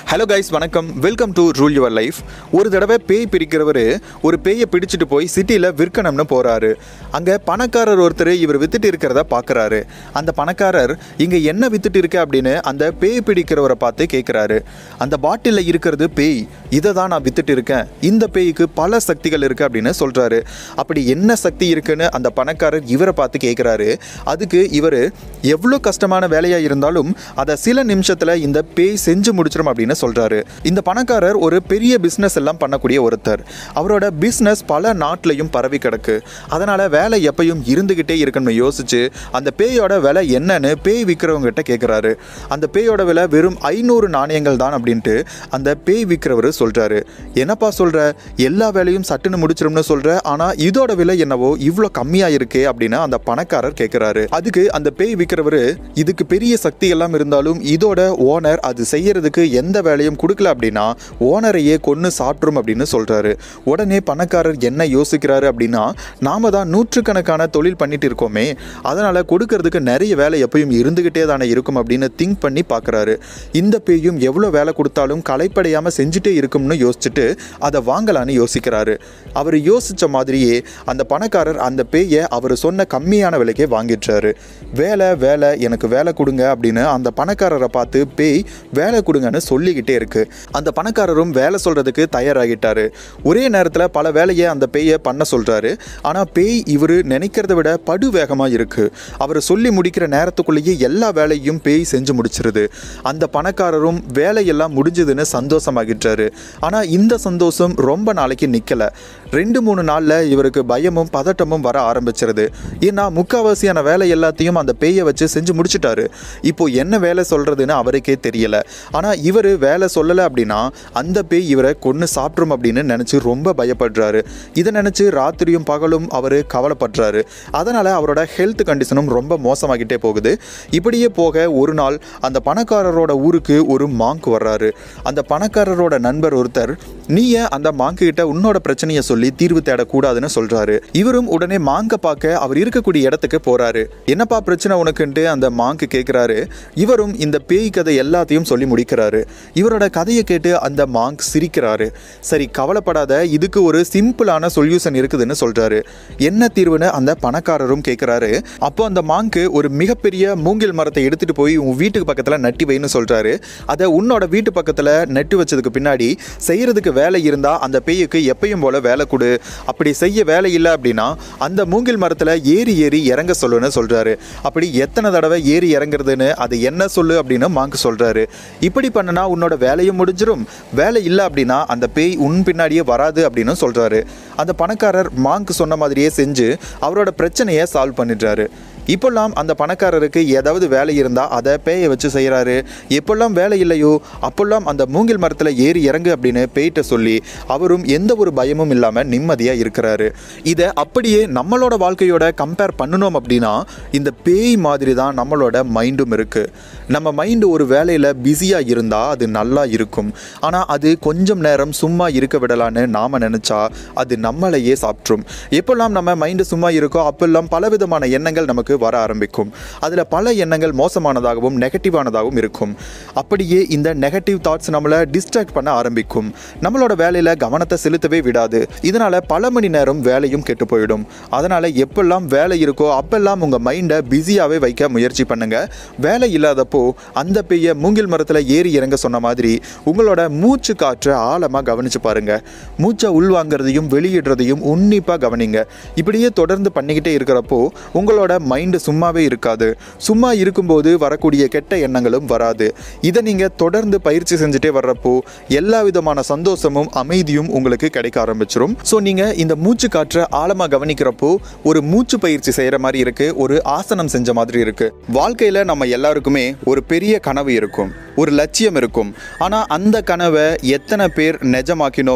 hello guys வணக்கம் welcome to rule your life ஒரு தடவை பேய் பிரிக்கிறவர் ஒரு பேயை பிடிச்சிட்டு போய் சிட்டியில் விற்கணும்னு போகிறாரு அங்கே பணக்காரர் ஒருத்தர் இவர் வித்துட்டு இருக்கிறத பார்க்குறாரு அந்த பணக்காரர் இங்கே என்ன வித்துட்டு இருக்க அப்படின்னு அந்த பேய் பிடிக்கிறவரை பார்த்து கேட்குறாரு அந்த பாட்டிலில் இருக்கிறது பேய் இதை தான் நான் வித்துட்டு இருக்கேன் இந்த பேய்க்கு பல சக்திகள் இருக்குது அப்படின்னு சொல்கிறாரு அப்படி என்ன சக்தி இருக்குன்னு அந்த பணக்காரர் இவரை பார்த்து கேட்குறாரு அதுக்கு இவர் எவ்வளோ கஷ்டமான வேலையாக இருந்தாலும் அதை சில நிமிஷத்தில் இந்த பேய் செஞ்சு முடிச்சிடும் அப்படின்னு சொல்கிறாரு இந்த பணக்காரர் ஒரு பெரிய பிஸ்னஸ் எல்லாம் பண்ணக்கூடிய ஒருத்தர் அவரோட பிஸ்னஸ் பல நாட்டிலையும் பரவி கிடக்கு அதனால் வேலை எப்பயும் இருந்துக்கிட்டே இருக்கணும்னு யோசிச்சு அந்த பேயோட விலை என்னன்னு பேய் விற்கிறவங்ககிட்ட கேட்குறாரு அந்த பேயோட விலை வெறும் ஐநூறு நாணயங்கள் தான் அப்படின்ட்டு அந்த பேய் விற்கிறவர் சொல்கிறாரு என்னப்பா சொல்கிற எல்லா வேலையும் சட்டுன்னு முடிச்சிடும்னு சொல்கிற ஆனால் இதோட விலை என்னவோ இவ்வளோ கம்மியாக இருக்கே அப்படின்னு அந்த பணக்காரர் கேட்குறாரு அதுக்கு அந்த பேய் விற்கிறவர் இதுக்கு பெரிய சக்தி எல்லாம் இருந்தாலும் இதோட ஓனர் அது செய்யறதுக்கு எந்த வேலையும் கொடுக்கல அப்படின்னா ஓனரையே கொன்று சாப்பிட்ரும் அப்படின்னு சொல்றாரு உடனே பணக்காரர் என்ன யோசிக்கிறாரு அப்படின்னா நாம தான் நூற்றுக்கணக்கான தொழில் பண்ணிட்டு இருக்கோமே அதனால கொடுக்கறதுக்கு நிறைய வேலை எப்பயும் இருந்துகிட்டே தானே இருக்கும் அப்படின்னு திங்க் பண்ணி பார்க்குறாரு இந்த பேயும் எவ்வளோ வேலை கொடுத்தாலும் களைப்படையாம செஞ்சுட்டே இருக்கும்னு யோசிச்சுட்டு அதை வாங்கலான்னு யோசிக்கிறாரு அவர் யோசிச்ச மாதிரியே அந்த பணக்காரர் அந்த பேயை அவர் சொன்ன கம்மியான விலைக்கே வாங்கிடுறாரு வேலை வேலை எனக்கு வேலை கொடுங்க அப்படின்னு அந்த பணக்காரரை பார்த்து பேய் வேலை கொடுங்கன்னு சொல்லிக்கிட்டே இருக்கு அந்த பணக்காரரும் வேலை சொல்றதுக்கு தயாராகிட்டாரு ஒரே நேரத்தில் பல வேலையை அந்த பேயை பண்ண சொல்றாரு ஆனால் பேய் இவர் நினைக்கிறத விட படு வேகமாக இருக்கு அவர் சொல்லி முடிக்கிற நேரத்துக்குள்ளேயே எல்லா வேலையும் பேய் செஞ்சு முடிச்சிருது அந்த பணக்காரரும் வேலையெல்லாம் முடிஞ்சதுன்னு சந்தோஷமாகிட்டாரு ஆனால் இந்த சந்தோஷம் ரொம்ப நாளைக்கு நிற்கல ரெண்டு மூணு நாளில் இவருக்கு பயமும் பதட்டமும் வர ஆரம்பிச்சிருது ஏன்னா முக்காவாசியான வேலை எல்லாத்தையும் அந்த பேயை வச்சு செஞ்சு முடிச்சிட்டாரு இப்போ என்ன வேலை சொல்றதுன்னு அவருக்கே தெரியல ஆனால் இவர் வேலை சொல்லலை அப்படின்னா அந்த பேய் இவரை கொன்று சாப்பிட்ரும் அப்படின்னு நினச்சி ரொம்ப பயப்படுறாரு இதை நினச்சி ராத்திரியும் பகலும் அவர் கவலைப்படுறாரு அதனால் அவரோட ஹெல்த் கண்டிஷனும் ரொம்ப மோசமாகிட்டே போகுது இப்படியே போக ஒரு நாள் அந்த பணக்காரரோட ஊருக்கு ஒரு மாங்க் வர்றாரு அந்த பணக்காரரோட நண்பர் ஒருத்தர் நீ ஏன் அந்த மாங்கு கிட்ட உன்னோட பிரச்சனையை சொல்லி தீர்வு தேடக்கூடாதுன்னு சொல்றாரு இவரும் உடனே மாங்க பார்க்க அவர் இருக்கக்கூடிய இடத்துக்கு போறாரு என்னப்பா பிரச்சனை உனக்குன்ட்டு அந்த மாங்கு கேட்குறாரு இவரும் இந்த பேய் கதை எல்லாத்தையும் சொல்லி முடிக்கிறாரு இவரோட கதையை கேட்டு அந்த மாங்க் சிரிக்கிறாரு சரி கவலைப்படாத இதுக்கு ஒரு சிம்பிளான சொல்யூஷன் இருக்குதுன்னு சொல்றாரு என்ன தீர்வுன்னு அந்த பணக்காரரும் கேட்குறாரு அப்போ அந்த மாங்கு ஒரு மிகப்பெரிய மூங்கில் மரத்தை எடுத்துட்டு போய் உன் வீட்டுக்கு பக்கத்தில் நட்டி வைன்னு சொல்றாரு அதை உன்னோட வீட்டு பக்கத்தில் நட்டு வச்சதுக்கு பின்னாடி செய்யறதுக்கு வேலை இருந்தால் அந்த பேய்க்கு எப்பயும் போல வேலை கொடு அப்படி செய்ய வேலை இல்லை அப்படின்னா அந்த மூங்கில் மரத்தில் ஏறி ஏறி இறங்க சொல்லுன்னு சொல்றாரு அப்படி எத்தனை தடவை ஏறி இறங்குறதுன்னு அது என்ன சொல்லு அப்படின்னு மாங்கு சொல்றாரு இப்படி பண்ணுனா உன்னோட வேலையும் முடிஞ்சிரும் வேலை இல்லை அப்படின்னா அந்த பேய் உன் பின்னாடியே வராது அப்படின்னு சொல்றாரு அந்த பணக்காரர் மாங்கு சொன்ன மாதிரியே செஞ்சு அவரோட பிரச்சனையை சால்வ் பண்ணிடுறாரு இப்போல்லாம் அந்த பணக்காரருக்கு ஏதாவது வேலை இருந்தால் அதை பேயை வச்சு செய்கிறாரு எப்போல்லாம் வேலை இல்லையோ அப்போல்லாம் அந்த மூங்கில் மரத்தில் ஏறி இறங்கு அப்படின்னு பேய்கிட்ட சொல்லி அவரும் எந்த ஒரு பயமும் இல்லாமல் நிம்மதியாக இருக்கிறாரு இதை அப்படியே நம்மளோட வாழ்க்கையோட கம்பேர் பண்ணணும் அப்படின்னா இந்த பேய் மாதிரி தான் நம்மளோட மைண்டும் இருக்குது நம்ம மைண்டு ஒரு வேலையில் பிஸியாக இருந்தால் அது நல்லா இருக்கும் ஆனால் அது கொஞ்சம் நேரம் சும்மா இருக்க விடலான்னு நாம் நினச்சா அது நம்மளையே சாப்பிட்ரும் எப்போல்லாம் நம்ம மைண்டு சும்மா இருக்கோ அப்பெல்லாம் பலவிதமான எண்ணங்கள் நமக்கு வர ஆரம்பிக்கும் அதில் பல எண்ணங்கள் மோசமானதாகவும் நெகட்டிவானதாகவும் இருக்கும் அப்படியே இந்த நெகட்டிவ் தாட்ஸ் நம்மளை டிஸ்ட்ராக்ட் பண்ண ஆரம்பிக்கும் நம்மளோட வேலையில் கவனத்தை செலுத்தவே விடாது இதனால் பல மணி நேரம் வேலையும் கெட்டு போயிடும் அதனால் எப்பெல்லாம் வேலை இருக்கோ அப்பெல்லாம் உங்கள் மைண்டை பிஸியாகவே வைக்க முயற்சி பண்ணுங்க வேலை இல்லாதப்போ அந்த பெய்ய மூங்கில் மரத்தில் ஏறி இறங்க சொன்ன மாதிரி உங்களோட மூச்சு காற்றை ஆழமாக கவனிச்சு பாருங்க மூச்சை உள்வாங்கிறதையும் வெளியிடுறதையும் உன்னிப்பாக கவனிங்க இப்படியே தொடர்ந்து பண்ணிக்கிட்டே இருக்கிறப்போ உங்களோட மைண்டு சும்மாவே இருக்காது சும்மா இருக்கும்போது வரக்கூடிய கெட்ட எண்ணங்களும் வராது இதை நீங்கள் தொடர்ந்து பயிற்சி செஞ்சுட்டே வர்றப்போ எல்லா விதமான சந்தோஷமும் அமைதியும் உங்களுக்கு கிடைக்க ஆரம்பிச்சிடும் ஸோ நீங்கள் இந்த மூச்சு காற்றை ஆழமாக கவனிக்கிறப்போ ஒரு மூச்சு பயிற்சி செய்கிற மாதிரி இருக்கு ஒரு ஆசனம் செஞ்ச மாதிரி இருக்கு வாழ்க்கையில் நம்ம எல்லாருக்குமே ஒரு பெரிய கனவு இருக்கும் ஒரு லட்சியம் இருக்கும் ஆனால் அந்த கனவை எத்தனை பேர் நிஜமாக்கினோம்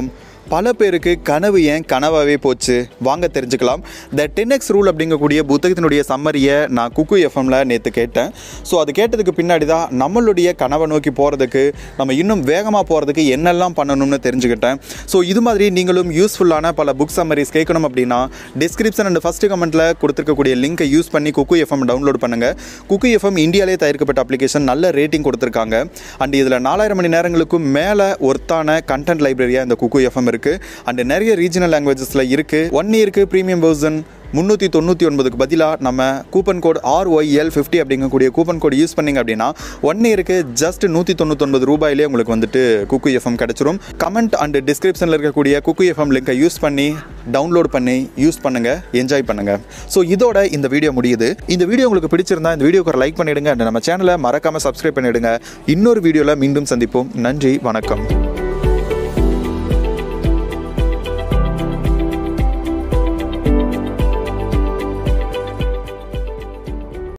பல பேருக்கு கனவு ஏன் கனவாகவே போச்சு வாங்க தெரிஞ்சுக்கலாம் த டென் எக்ஸ் ரூல் அப்படிங்கக்கூடிய புத்தகத்தினுடைய சம்மரியை நான் குக்கு எஃப்எம்ல நேற்று கேட்டேன் ஸோ அது கேட்டதுக்கு பின்னாடி தான் நம்மளுடைய கனவை நோக்கி போகிறதுக்கு நம்ம இன்னும் வேகமாக போகிறதுக்கு என்னெல்லாம் பண்ணணும்னு தெரிஞ்சுக்கிட்டேன் ஸோ இது மாதிரி நீங்களும் யூஸ்ஃபுல்லான பல புக் சம்மரிஸ் கேட்கணும் அப்படின்னா டிஸ்கிரிப்ஷன் அண்ட் ஃபஸ்ட்டு கமெண்ட்டில் கொடுத்துருக்கக்கூடிய லிங்கை யூஸ் பண்ணி குக்கு எஃப்எம் டவுன்லோட் பண்ணுங்கள் குக்கு எஃப்எம் இந்தியாவிலே தயாரிக்கப்பட்ட அப்ளிகேஷன் நல்ல ரேட்டிங் கொடுத்துருக்காங்க அண்ட் இதில் நாலாயிரம் மணி நேரங்களுக்கும் மேலே ஒர்த்தான கண்டென்ட் லைப்ரரியாக இந்த குக்கு எஃப்எம் இருக்குது அண்ட் நிறைய ரீஜனல் லாங்குவேஜஸில் இருக்குது ஒன் இயருக்கு ப்ரீமியம் வெர்சன் முந்நூற்றி தொண்ணூற்றி ஒன்பதுக்கு பதிலாக நம்ம கூப்பன் கோட் ஆர்ஒய்எல் ஃபிஃப்டி அப்படிங்கக்கூடிய கூப்பன் கோட் யூஸ் பண்ணிங்க அப்படின்னா ஒன் இயருக்கு ஜஸ்ட் நூற்றி தொண்ணூத்தொன்பது ரூபாயிலே உங்களுக்கு வந்துட்டு குக்கு எஃப்எம் கிடச்சிரும் கமெண்ட் அண்ட் டிஸ்கிரிப்ஷனில் இருக்கக்கூடிய குக்கு எஃப்எம் லிங்கை யூஸ் பண்ணி டவுன்லோட் பண்ணி யூஸ் பண்ணுங்கள் என்ஜாய் பண்ணுங்கள் ஸோ இதோட இந்த வீடியோ முடியுது இந்த வீடியோ உங்களுக்கு பிடிச்சிருந்தா இந்த வீடியோக்கு லைக் பண்ணிவிடுங்க அண்ட் நம்ம சேனலை மறக்காமல் சப்ஸ்கிரைப் பண்ணிவிடுங்க இன்னொரு வீடியோவில் மீண்டும் சந்திப்போம் நன்றி வணக்கம்